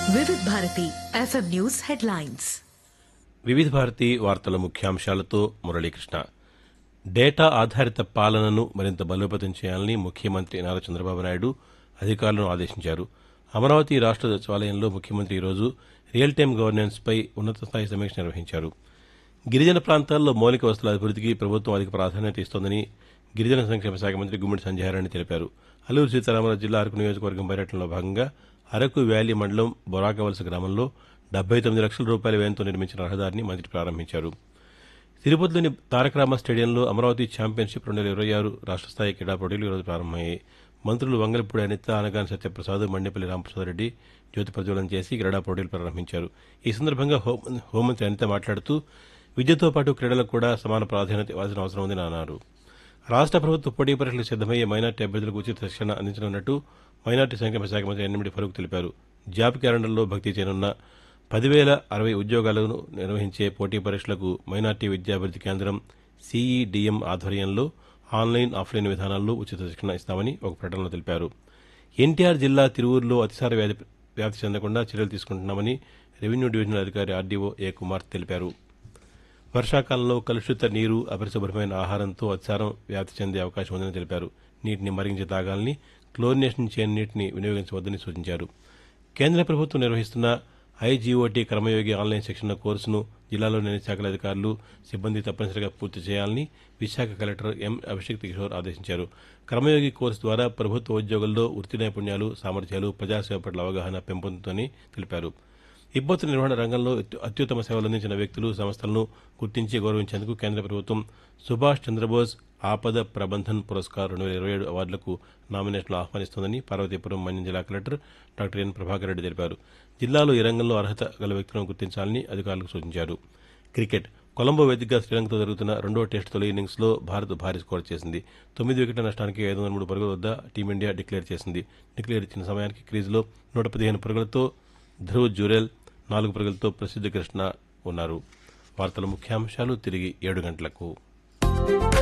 వివిధ Bharati FM news headlines వివిధ భారతి వార్తల ముఖ్యాంశాలతో మురళీకృష్ణ డేటా ఆధారిత పాలనను మరింత బలోపేతం చేయాలని ముఖ్యమంత్రి నారా చంద్రబాబు నాయుడు అధికారులను ఆదేశించారు అమరావతి రాష్ట్ర సచివాలయంలో ముఖ్యమంత్రి ఈరోజు రియల్ టైం గవర్నెన్స్పై ఉన్నత స్థాయి సమీక్ష నిర్వహించారు గిరిజన ప్రాంతాల్లో మౌలిక వసతుల అభివృద్ధికి ప్రభుత్వం అధిక ప్రాధాన్యత ఇస్తోందని గిరిజన సంక్షేమ శాఖ మంత్రి గుమ్మిడి సంజయారాణి తెలిపారు అల్లూరు సీతారామరాజు జిల్లా అరకు నియోజకవర్గం పర్యటనలో భాగంగా అరకు వ్యాలీ మండలం బొరాకవలస గ్రామంలో డెబ్బై తొమ్మిది లక్షల రూపాయల వ్యయంతో నిర్మించిన రహదారిని మంత్రి ప్రారంభించారు తిరుపతిలోని తారక రామ స్టేడియంలో అమరావతి ఛాంపియన్షిప్ రెండు వేల ఇరవై ఆరు రాష్ట్ర స్థాయి క్రీడా పోటీలు ఈరోజు ప్రారంభమయ్యాయి మంత్రులు వంగలపూడి అనిత అనగాని సత్యప్రసాద్ మండేపల్లి రామప్రసాద్ రెడ్డి జ్యోతి ప్రజ్వలన చేసి క్రీడా పోటీలు ప్రారంభించారు ఈ సందర్భంగా హోం- హోంమంత్రి అనిత మాట్లాడుతూ విద్యతో పాటు క్రీడలకు కూడా సమాన ప్రాధాన్యత ఇవ్వాల్సిన అవసరం ఉందని అన్నారు రాష్ట్ర ప్రభుత్వ పోటీ పరీక్షలకు సిద్దమయ్యే మైనార్టీ అభ్యర్థులకు ఉచిత శిక్షణ అందించనున్నట్టు మైనార్టీ సంక్షేమ శాఖ మంత్రి ఎన్నిమిడి ఫరూక్ తెలిపారు జాబ్ క్యాలెండర్లో భర్తీ చేయనున్న పదివేల అరవై ఉద్యోగాలను నిర్వహించే పోటీ పరీక్షలకు మైనార్టీ విద్యాభివృద్ధి కేంద్రం సీఈడీఎం ఆధ్వర్యంలో ఆన్లైన్ ఆఫ్లైన్ విధానాల్లో ఉచిత శిక్షణ ఇస్తామని ఒక ప్రకటనలో తెలిపారు ఎన్టీఆర్ జిల్లా తిరువూరులో అతిసార వ్యాధి వ్యాప్తి చెందకుండా చర్యలు తీసుకుంటున్నామని రెవెన్యూ డివిజనల్ అధికారి ఆర్డీఓ ఏ కుమార్ తెలిపారు వర్షాకాలంలో కలుషిత నీరు అపరిశుభ్రమైన ఆహారంతో అతిసారం వ్యాప్తి చెందే అవకాశం ఉందని తెలిపారు నీటిని మరిగించి తాగాలని క్లోరినేషన్ చేయని నీటిని వినియోగించవద్దని సూచించారు కేంద్ర ప్రభుత్వం నిర్వహిస్తున్న ఐజీఓటీ కర్మయోగి ఆన్లైన్ శిక్షణ కోర్సును జిల్లాలోని అన్ని శాఖల అధికారులు సిబ్బంది తప్పనిసరిగా పూర్తి చేయాలని విశాఖ కలెక్టర్ ఎం అభిషేక్ కిషోర్ ఆదేశించారు కర్మయోగి కోర్సు ద్వారా ప్రభుత్వ ఉద్యోగుల్లో వృత్తి నైపుణ్యాలు సామర్థ్యాలు ప్రజాసేవ పట్ల అవగాహన పెంపొందుతుందని తెలిపారు విపత్తు నిర్వహణ రంగంలో అత్యు- అత్యుత్తమ సేవలు అందించిన వ్యక్తులు సంస్థలను గుర్తించి గౌరవించేందుకు కేంద్ర ప్రభుత్వం సుభాష్ చంద్రబోస్ ఆపద ప్రబంధన్ పురస్కార్ రెండు వేల ఇరవై ఏడు అవార్డులకు నామినేషన్లు ఆహ్వానిస్తోందని పార్వతీపురం మన్యం జిల్లా collector doctor N Prabhakar Reddy తెలిపారు జిల్లాలో ఈ రంగంలో అర్హత గల వ్యక్తులను గుర్తించాలని అధికారులకు సూచించారు క్రికెట్ కొలంబో వేదికగా శ్రీలంకతో జరుగుతున్న రెండో టెస్ట్ తొలి ఇన్నింగ్స్లో భారత్ భారీ స్కోర్ చేసింది తొమ్మిది వికెట్ల నష్టానికి ఐదు వందల మూడు పరుగుల వద్ద టీమిండియా డిక్లేర్ చేసింది డిక్లేర్ ఇచ్చిన సమయానికి క్రీజులో నూట పదిహేను పరుగులతో ధ్రువ్ జురెల్ నాలుగు పరుగులతో ప్రసిద్ధ కృష్ణ ఉన్నారు వార్తల ముఖ్యాంశాలు తిరిగి ఏడు గంటలకు